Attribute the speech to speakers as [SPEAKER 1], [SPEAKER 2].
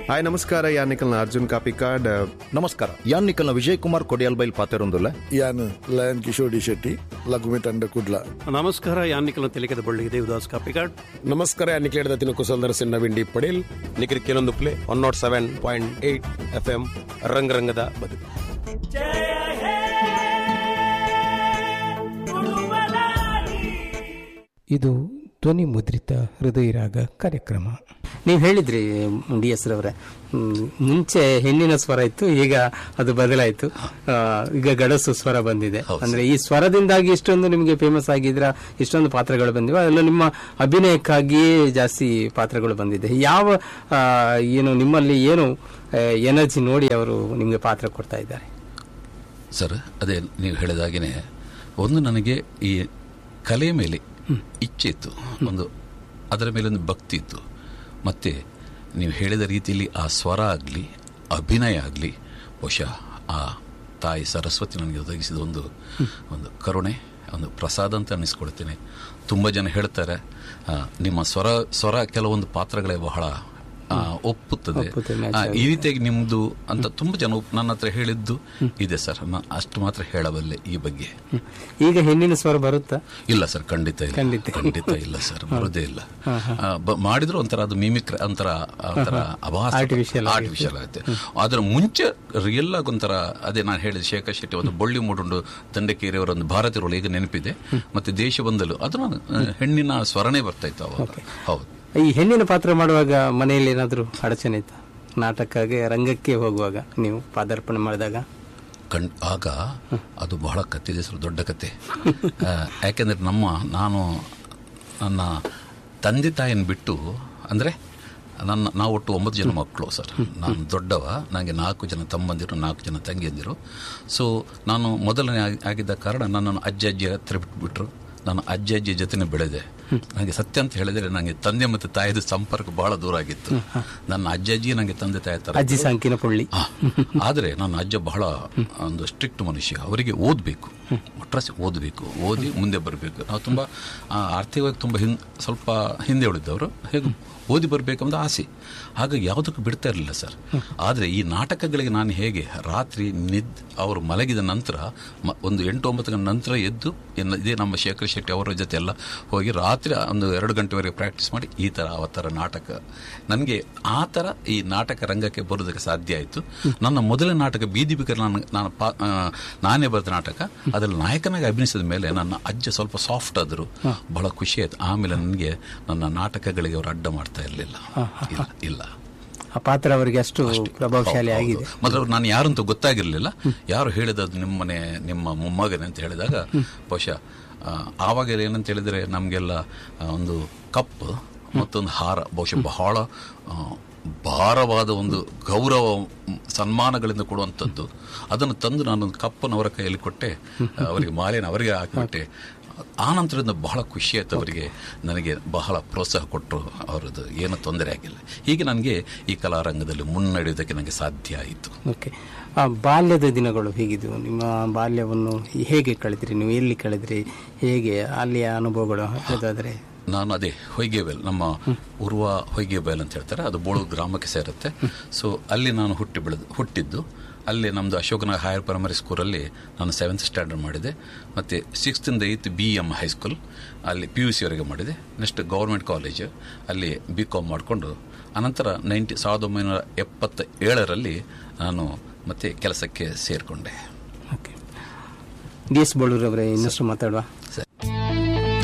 [SPEAKER 1] Hi ನಮಸ್ಕಾರ ಯಾನಿಕಲ್ನ ಅರ್ಜುನ್ ಕಾಪಿಕಾಡ್
[SPEAKER 2] ನಮಸ್ಕಾರ ಯಾನ್ ನಿಖಲ್ನ ವಿಜಯ್ ಕುಮಾರ್ ಕೊಡಿಯಲ್ ಬೈಲ್ ಪಾತೆರೊಂದುಲ್ಲ
[SPEAKER 3] ಯಾನ್ ಲಯನ್ ಕಿಶೋರ್ ಡಿ ಶೆಟ್ಟಿ ಲಘುಮಿ ತಂಡ ಕುಡ್ಲ
[SPEAKER 4] ನಮಸ್ಕಾರ ಯಾನಿಕಲ ತೆಲಿಕದ ಬಳ್ಳಿಗೆ ದೇವದಾಸ್ ಕಾಪಿಕಾಡ್
[SPEAKER 5] ನಮಸ್ಕಾರ ನಿಖಿಲೇಡದ ತಿನ ಕುಸಲ್ದರ ಸಿನ್ನ ವಿಂಡಿ ಪಡೇಲ್ ನಿಖಿಲ್ ಕೆಲವೊಂದು play one naught seven point eight F M ರಂಗರಂಗದ ಬದುಕು
[SPEAKER 6] ಇದು ಧ್ವನಿ ಮುದ್ರಿತ ಹೃದಯ ರಾಗ ಕಾರ್ಯಕ್ರಮ ನೀವು ಹೇಳಿದ್ರಿ ಡಿ ಎಸ್ ರವರೇ ಹ್ಮ್, ಮುಂಚೆ ಹೆಣ್ಣಿನ ಸ್ವರ ಇತ್ತು ಈಗ ಅದು ಬದಲಾಯಿತು ಆ, ಈಗ ಗಡಸು ಸ್ವರ ಬಂದಿದೆ ಅಂದ್ರೆ ಈ ಸ್ವರದಿಂದಾಗಿ ಇಷ್ಟೊಂದು ನಿಮಗೆ ಫೇಮಸ್ ಆಗಿದ್ರ ಇಷ್ಟೊಂದು ಪಾತ್ರಗಳು ಬಂದಿವೆ ಅದೆಲ್ಲ ನಿಮ್ಮ ಅಭಿನಯಕ್ಕಾಗಿಯೇ ಜಾಸ್ತಿ ಪಾತ್ರಗಳು ಬಂದಿದೆ ಯಾವ ಆ, ಏನು ನಿಮ್ಮಲ್ಲಿ ಏನು ಎನರ್ಜಿ ನೋಡಿ ಅವರು ನಿಮಗೆ ಪಾತ್ರ ಕೊಡ್ತಾ ಇದ್ದಾರೆ
[SPEAKER 7] ಸರ್ ಅದೇ ನೀವು ಹೇಳಿದಾಗೇನೆ ಒಂದು ನನಗೆ ಈ ಕಲೆ ಮೇಲೆ ಇಚ್ಛೆ ಇತ್ತು ಒಂದು ಅದರ ಮೇಲೆ ಒಂದು ಭಕ್ತಿ ಇತ್ತು ಮತ್ತೆ ನೀವು ಹೇಳಿದ ರೀತಿಯಲ್ಲಿ ಆ ಸ್ವರ ಆಗಲಿ ಅಭಿನಯ ಆಗಲಿ ಬಹುಶಃ ಆ ತಾಯಿ ಸರಸ್ವತಿ ನನಗೆ ಒದಗಿಸಿದ ಒಂದು ಒಂದು ಕರುಣೆ ಒಂದು ಪ್ರಸಾದ ಅಂತ ಅನ್ನಿಸ್ಕೊಳ್ತೇನೆ ತುಂಬ ಜನ ಹೇಳ್ತಾರೆ ಆ, ನಿಮ್ಮ ಸ್ವರ ಸ್ವರ ಕೆಲವೊಂದು ಪಾತ್ರಗಳೇ ಬಹಳ ಆ, ಒಪ್ಪುತ್ತದೆ
[SPEAKER 6] ಒಪ್ಪುತ್ತೆ, match
[SPEAKER 7] ಆ, ಈ ರೀತಿಯಾಗಿ ನಿಮ್ದು ಅಂತ ತುಂಬ ಜನ ಒಪ್- ನನ್ನ ಹತ್ರ ಹೇಳಿದ್ದು ಇದೆ ಸರ್ ನಾನು ಅಷ್ಟು ಮಾತ್ರ ಹೇಳಬಲ್ಲೆ ಈ ಬಗ್ಗೆ
[SPEAKER 6] ಹ್ಮ್. ಈಗ ಹೆಣ್ಣಿನ ಸ್ವರ ಬರುತ್ತಾ
[SPEAKER 7] ಇಲ್ಲ ಸರ್ ಖಂಡಿತ ಇಲ್ಲ
[SPEAKER 6] ಖಂಡಿತ.
[SPEAKER 7] ಖಂಡಿತ ಇಲ್ಲ ಸರ್ ಬರೋದೇ ಇಲ್ಲ ಆ, ಬ- ಮಾಡಿದ್ರು ಒಂಥರ ಅದು ಮಿಮಿಕ್ರ ಒಂಥರ ಒಂಥರ ಅಭಾಸ
[SPEAKER 6] Artificial ಆಗಿ.
[SPEAKER 7] ಆರ್ಟಿಫಿಷಿಯಲ್ ಆಗುತ್ತೆ ಅದರ ಮುಂಚೆ ರಿಯಲ್ ಆಗಿ ಒಂಥರ ಅದೇ ನಾನು ಹೇಳಿದ ಶೇಖರ್ ಶೆಟ್ಟಿ ಒಂದು ಬಳ್ಳಿ ಮೂಡುಂಡು ದಂಡಕೇರಿಯವರ ಒಂದು ಭಾರತೀಯರು ಈಗ ನೆನಪಿದೆ ಮತ್ತೆ ದೇಶ ಬಂದಲು ಅದು ನಾನು ಆ, ಹೆಣ್ಣಿನ ಸ್ವರನೇ ಬರ್ತಾ ಇತ್ತು ಅವಾಗ ಹೌದು
[SPEAKER 6] ಈ ಹೆಣ್ಣಿನ ಪಾತ್ರ ಮಾಡುವಾಗ ಮನೆಯಲ್ಲಿ ಏನಾದರೂ ಅಡಚಣೆ ಇತ್ತಾ ನಾಟಕಕ್ಕೆ ರಂಗಕ್ಕೆ ಹೋಗುವಾಗ ನೀವು ಪಾದಾರ್ಪಣೆ ಮಾಡಿದಾಗ
[SPEAKER 7] ಕಂಡ್ ಆಗ ಅದು ಬಹಳ ಕತ್ತಿದೆ ಸರ್ ದೊಡ್ಡ ಕತೆ ಆ, ಯಾಕೆಂದ್ರೆ ನಮ್ಮ ನಾನು ನನ್ನ ತಂದೆ ತಾಯಿನ ಬಿಟ್ಟು ಅಂದರೆ ನನ್ನ ನಾವು ಒಟ್ಟು ಒಂಬತ್ತು ಜನ ಮಕ್ಕಳು ಸರ್ ನಾನು ದೊಡ್ಡವ ನನಗೆ ನಾಲ್ಕು ಜನ ತಮ್ಮಂದಿರು ನಾಲ್ಕು ಜನ ತಂಗಿಯಂದಿರು ಸೊ ನಾನು ಮೊದಲನೇ ಆಗಿ- ಆಗಿದ್ದ ಕಾರಣ ನನ್ನನ್ನು ಅಜ್ಜ ಅಜ್ಜಿ ಹತ್ರ ಬಿಟ್ಬಿಟ್ರು ನಾನು ಅಜ್ಜ ಅಜ್ಜಿ ಜೊತೆನೆ ಬೆಳೆದೆ ನನಗೆ ಸತ್ಯ ಅಂತ ಹೇಳಿದರೆ ನನಗೆ ತಂದೆ ಮತ್ತು ತಾಯಿದ ಸಂಪರ್ಕ ಬಹಳ ದೂರ ಆಗಿತ್ತು ನನ್ನ ಅಜ್ಜ ಅಜ್ಜಿ ನನಗೆ ತಂದೆ ತಾಯಿ ಥರ
[SPEAKER 6] ಅಜ್ಜಿ ಸಂಕಿನ ಪುಳ್ಳಿ
[SPEAKER 7] ಆ, ಆದರೆ ನನ್ನ ಅಜ್ಜ ಬಹಳ ಒಂದು ಸ್ಟ್ರಿಕ್ಟ್ ಮನುಷ್ಯ ಅವರಿಗೆ ಓದಬೇಕು ಒಟ್ರಾಸಿ ಓದಬೇಕು ಓದಿ ಮುಂದೆ ಬರಬೇಕು ನಾವು ತುಂಬ ಆ, ಆರ್ಥಿಕವಾಗಿ ತುಂಬ ಹಿನ್ ಸ್ವಲ್ಪ ಹಿಂದೆ ಉಳಿದವರು ಹೇಗೆ ಓದಿ ಬರಬೇಕೆಂಬ ಆಸೆ ಹಾಗಾಗಿ ಯಾವುದಕ್ಕೂ ಬಿಡ್ತಾ ಇರಲಿಲ್ಲ ಸರ್ ಆದರೆ ಈ ನಾಟಕಗಳಿಗೆ ನಾನು ಹೇಗೆ ರಾತ್ರಿ ನಿದ್ ಅವರು ಮಲಗಿದ ನಂತರ ಮ- ಒಂದು ಎಂಟು ಒಂಬತ್ತು ಗಂಟೆ ನಂತರ ಎದ್ದು ಇನ್ನು ಇದೇ ನಮ್ಮ ಶೇಖರ್ ಶೆಟ್ಟಿ ಅವರ ಜೊತೆ ಎಲ್ಲ ಹೋಗಿ ರಾತ್ರಿ ಒಂದು ಎರಡು ಗಂಟೆವರೆಗೆ ಪ್ರಾಕ್ಟೀಸ್ ಮಾಡಿ ಈ ಥರ ಆ ಥರ ನಾಟಕ ನನಗೆ ಆ ಥರ ಈ ನಾಟಕ ರಂಗಕ್ಕೆ ಬರೋದಕ್ಕೆ ಸಾಧ್ಯ ಆಯಿತು ನನ್ನ ಮೊದಲ ನಾಟಕ ಬೀದಿ ಬಿಕರ್ ನಾನು ನಾನು ಪಾ ಆ, ನಾನೇ ಬರೆದ ನಾಟಕ ಅದರಲ್ಲಿ ನಾಯಕನಾಗಿ ಅಭಿನಯಿಸಿದ ಮೇಲೆ ನನ್ನ ಅಜ್ಜ ಸ್ವಲ್ಪ ಸಾಫ್ಟ್ ಆದರು ಬಹಳ ಖುಷಿ ಆಯ್ತು ಆಮೇಲೆ ನನಗೆ ನನ್ನ ನಾಟಕಗಳಿಗೆ ಅವರು ಅಡ್ಡ ಮಾಡ್ತಾ ಇರಲಿಲ್ಲ ಇಲ್ಲ ಇಲ್ಲ
[SPEAKER 6] ಆ ಪಾತ್ರ ಅವರಿಗೆ ಅಷ್ಟು ಪ್ರಭಾವಶಾಲಿ ಆಗಿದೆ
[SPEAKER 7] ಮೊದಲು ನಾನು ಯಾರು ಅಂತ ಗೊತ್ತಾಗಿರಲಿಲ್ಲ ಯಾರು ಹೇಳಿದದು ನಿಮ್ಮನೆ ನಿಮ್ಮ ಮೊಮ್ಮಗನೆ ಅಂತ ಹೇಳಿದಾಗ ಬಹುಶಃ ಆ, ಆವಾಗ ಏನಂತ ಹೇಳಿದರೆ ನಮಗೆಲ್ಲ ಆ, ಒಂದು ಕಪ್ ಮತ್ತೊಂದು ಹಾರ ಬಹುಶಃ ಬಹಳ ಆ, ಭಾರವಾದ ಒಂದು ಗೌರವ ಮ್, ಸನ್ಮಾನಗಳಿಂದ ಕೊಡುವಂಥದ್ದು ಅದನ್ನು ತಂದು ನಾನು ಒಂದು ಕಪ್ಪನ್ನು ಅವರ ಕೈಯಲ್ಲಿ ಕೊಟ್ಟೆ ಅವರಿಗೆ ಮಾಲೆಯನ್ನು ಅವರಿಗೆ ಹಾಕಿಬಿಟ್ಟೆ ಆ ನಂತರದಿಂದ ಬಹಳ ಖುಷಿ ಆಯ್ತು ಅವರಿಗೆ ನನಗೆ ಬಹಳ ಪ್ರೋತ್ಸಾಹ ಕೊಟ್ಟರು ಅವರದ್ದು ಏನು ತೊಂದರೆ ಆಗಿಲ್ಲ ಹೀಗೆ ನನಗೆ ಈ ಕಲಾರಂಗದಲ್ಲಿ ಮುನ್ನಡೆಯೋದಕ್ಕೆ ನನಗೆ ಸಾಧ್ಯ ಆಯಿತು
[SPEAKER 6] ಓಕೆ ಆ ಬಾಲ್ಯದ ದಿನಗಳು ಹೇಗಿದ್ವು ನಿಮ್ಮ ಬಾಲ್ಯವನ್ನು ಹೇಗೆ ಕಳೆದ್ರಿ ನೀವು ಎಲ್ಲಿ ಕಳೆದ್ರಿ ಹೇಗೆ ಅಲ್ಲಿಯ ಅನುಭವಗಳು ಹೇಳೋದಾದ್ರೆ
[SPEAKER 7] ನಾನು ಅದೇ ಹೊಯ್ಗೆಬೇಲ್ ನಮ್ಮ ಉರ್ವ ಹೊಯ್ಗೆಬೇಲ್ ಅಂತ ಹೇಳ್ತಾರೆ ಅದು ಬೋಳು ಗ್ರಾಮಕ್ಕೆ ಸೇರುತ್ತೆ ಸೊ ಅಲ್ಲಿ ನಾನು ಹುಟ್ಟಿ ಬೆಳೆದು ಹುಟ್ಟಿದ್ದು ಅಲ್ಲಿ ನಮ್ಮದು ಅಶೋಕನಗರ ಹೈಯರ್ ಪ್ರೈಮರಿ ಸ್ಕೂಲಲ್ಲಿ ನಾನು ಸೆವೆಂತ್ ಸ್ಟ್ಯಾಂಡರ್ಡ್ ಮಾಡಿದೆ ಮತ್ತು ಸಿಕ್ಸ್ತಿಂದ ಏಯ್ತ್ ಬಿ ಎಮ್ ಹೈಸ್ಕೂಲ್ ಅಲ್ಲಿ ಪಿ ಯು ಸಿವರೆಗೆ ಮಾಡಿದೆ ನೆಕ್ಸ್ಟ್ ಗೌರ್ಮೆಂಟ್ ಕಾಲೇಜು ಅಲ್ಲಿ ಬಿ ಕಾಮ್ ಮಾಡಿಕೊಂಡು ಅನಂತರ ನೈಂಟಿ ಸಾವಿರದ ಒಂಬೈನೂರ ಎಪ್ಪತ್ತ ಏಳರಲ್ಲಿ ನಾನು ಮತ್ತೆ ಕೆಲಸಕ್ಕೆ ಸೇರಿಕೊಂಡೆ
[SPEAKER 6] ಓಕೆ ಡಿ ಎಸ್ ಬಳ್ಳೂರವರೇ ಇನ್ನಷ್ಟು ಮಾತಾಡುವ